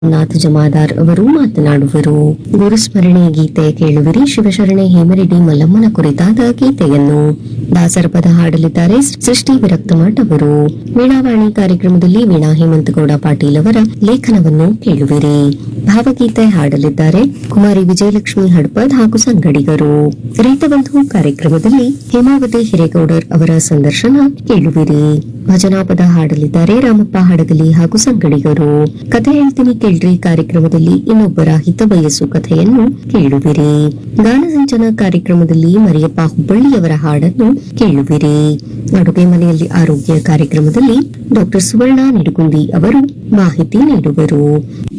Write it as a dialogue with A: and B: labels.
A: ನಾಥ್ ಜಮಾದಾರ್ ಅವರು ಮಾತನಾಡುವರು ಗುರುಸ್ಮರಣೆ ಗೀತೆ ಕೇಳುವಿರಿ ಶಿವಶರಣೆ ಹೇಮರೆಡ್ಡಿ ಮಲ್ಲಮ್ಮನ ಕುರಿತಾದ ಗೀತೆಯನ್ನು ದಾಸರ ಪದ ಹಾಡಲಿದ್ದಾರೆ ಸೃಷ್ಟಿ ವಿರಕ್ತ ಮಠ್ ಅವರು ವೀಣಾವಾಣಿ ಕಾರ್ಯಕ್ರಮದಲ್ಲಿ ವೀಣಾ ಹೇಮಂತಗೌಡ ಪಾಟೀಲ್ ಅವರ ಲೇಖನವನ್ನು ಕೇಳುವಿರಿ ಭಾವಗೀತೆ ಹಾಡಲಿದ್ದಾರೆ ಕುಮಾರಿ ವಿಜಯಲಕ್ಷ್ಮಿ ಹಡ್ಪದ್ ಹಾಗೂ ಸಂಗಡಿಗರು ರೈತಬಂಧು ಕಾರ್ಯಕ್ರಮದಲ್ಲಿ ಹೇಮಾವತಿ ಹಿರೇಗೌಡರ್ ಅವರ ಸಂದರ್ಶನ ಕೇಳುವಿರಿ ಭಜನಾ ಪದ ಹಾಡಲಿದ್ದಾರೆ ರಾಮಪ್ಪ ಹಡಗಲಿ ಹಾಗೂ ಸಂಗಡಿಗರು ಕಥೆ ಹೇಳ್ತೀನಿ ಕೇಳ್ರಿ ಕಾರ್ಯಕ್ರಮದಲ್ಲಿ ಇನ್ನೊಬ್ಬರ ಹಿತ ಬಯಸು ಕಥೆಯನ್ನು ಕೇಳುವಿರಿ ಗಾನಸಿಂಚನ ಕಾರ್ಯಕ್ರಮದಲ್ಲಿ ಮರಿಯಪ್ಪ ಹುಬ್ಬಳ್ಳಿಯವರ ಹಾಡನ್ನು ಕೇಳುವಿರಿ ಅಡುಗೆ ಮನೆಯಲ್ಲಿ ಆರೋಗ್ಯ ಕಾರ್ಯಕ್ರಮದಲ್ಲಿ ಡಾಕ್ಟರ್ ಸುವರ್ಣ ನಿಡುಗುಂದಿ ಅವರು ಮಾಹಿತಿ ನೀಡುವರು